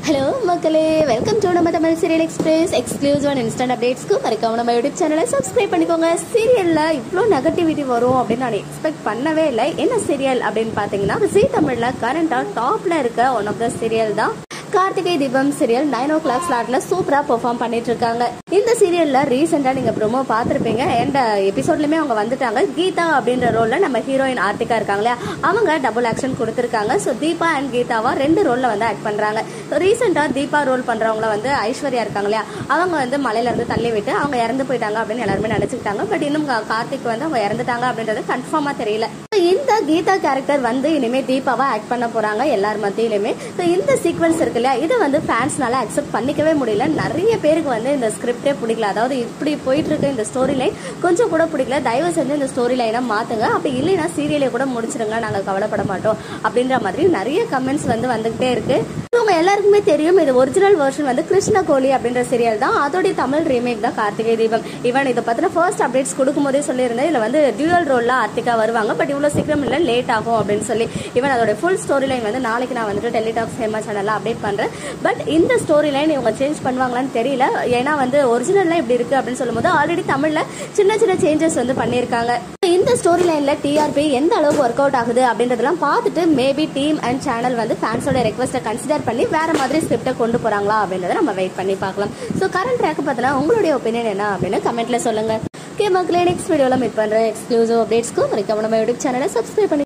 hello மக்களே welcome to நம்ம Tamil serial express exclusive and instant அப்டேட்ஸ்க்கு மறக்காம நம்ம யூடியூப் சேனலை சப்ஸ்கிரைப் பண்ணிக்கோங்க சீரியல்ல இவ்வளோ நெகட்டிவிட்டி வரும் அப்படின்னு நான் எக்ஸ்பெக்ட் பண்ணவே இல்லை என்ன சீரியல் அப்படின்னு பார்த்தீங்கன்னா ஜீ தமிழ்ல கரண்டா டாப்ல இருக்க ஒன் ஆஃப் த சீரியல் தான் Karthigai Deepam serial nine o'clock ஸ்லாட்ல சூப்பரா பெர்ஃபார்ம் பண்ணிட்டு இருக்காங்க இந்த சீரியல்ல ரீசெண்டா நீங்க ப்ரோமோ பார்த்திருப்பீங்க எந்த எபிசோட்லயுமே அவங்க வந்துட்டாங்க கீதா அப்படின்ற ரோல்ல நம்ம ஹீரோயின் ஆர்த்திகா இருக்காங்க இல்லையா அவங்க டபுள் ஆக்ஷன் கொடுத்திருக்காங்க ஸோ தீபா அண்ட் கீதாவா ரெண்டு ரோல்ல வந்து ஆக்ட் பண்றாங்க ரீசெண்டா தீபா ரோல் பண்றவங்கள வந்து ஐஸ்வர்யா இருக்காங்க இல்லையா அவங்க வந்து மலையில இருந்து தள்ளி விட்டு அவங்க இறந்து போயிட்டாங்க அப்படின்னு எல்லாருமே நினைச்சுக்கிட்டாங்க பட் இன்னும் கா- கார்த்திக் வந்து அவங்க இறந்துட்டாங்க அப்படின்றது கன்ஃபார்மா தெரியல So, இந்த கீதா கேரக்டர் வந்து இனிமே தீபாவா ஆக்ட் பண்ண போறாங்க எல்லார் மத்தியிலுமே So, இந்த சீக்வன்ஸ் இருக்கு இல்லையா இது வந்து ஃபேன்ஸ்னால அக்செப்ட் பண்ணிக்கவே முடியல நிறைய பேருக்கு வந்து இந்த ஸ்கிரிப்டே பிடிக்கல அதாவது இப்படி போயிட்டு இருக்க இந்த ஸ்டோரி லைன் கொஞ்சம் கூட பிடிக்கல தயவு செஞ்சு இந்த ஸ்டோரி லைனை மாத்துங்க அப்படி இல்லைன்னா சீரியலை கூட முடிச்சிருங்க நாங்க கவலைப்பட மாட்டோம் அப்படின்ற மாதிரி நிறைய கமெண்ட்ஸ் வந்து வந்துகிட்டே இருக்கு இவங்க எல்லாருக்குமே தெரியும் இது ஒரிஜினல் வெர்ஷன் வந்து கிருஷ்ண கோலி அப்படின்ற சீரியல் தான் அதோடைய தமிழ் ரீமேக் தான் கார்த்திகை தீபம் ஈவன் இதை பத்தின ஃபர்ஸ்ட் அப்டேட்ஸ் கொடுக்கும்போதே சொல்லியிருந்தேன் இதுல வந்து டியூவல் ரோல்ல ஆர்த்திகா வருவாங்க பட் இவ்வளவு சீக்கிரம் இல்ல லேட் ஆகும் அப்படின்னு சொல்லி ஈவன் அதோட ஃபுல் ஸ்டோரி லைன் வந்து நாளைக்கு நான் வந்துட்டு டெலிடாக்ஸ் ஹேமா சேனல்ல அப்டேட் பண்றேன் பட் இந்த ஸ்டோரி லைன் இவங்க சேஞ்ச் பண்ணுவாங்களான்னு தெரியல ஏன்னா வந்து ஒரிஜினல்ல இப்படி இருக்கு அப்படின்னு சொல்லும்போது ஆல்ரெடி தமிழ்ல சின்ன சின்ன சேஞ்சஸ் வந்து பண்ணியிருக்காங்க இந்த ஸ்டோரி லைன்ல டிஆர்பி எந்த அளவுக்கு ஒர்க் அவுட் ஆகுது அப்படின்றதெல்லாம் பார்த்துட்டு மேபி டீம் அண்ட் சேனல் வந்து ஃபேன்ஸோட ரெக்வஸ்ட்டை கன்சிடர் பண்ணி வேற மாதிரி ஸ்கிரிப்டை கொண்டு போறாங்களா அப்படின்றத நம்ம வெயிட் பண்ணி பார்க்கலாம் ஸோ கரண்ட் ட்ராக் பார்த்தீங்கன்னா உங்களுடைய ஒப்பீனியன் என்ன அப்படின்னு கமெண்ட்ல சொல்லுங்க ஓகே மக்களே நெக்ஸ்ட் வீடியோல மீட் பண்ற எக்ஸ்க்ளூசிவ் அப்டேட்ஸ்க்கும் மறக்காம நம்ம யூடியூப் சேனலை சப்ஸ்கிரைப் பண்ணி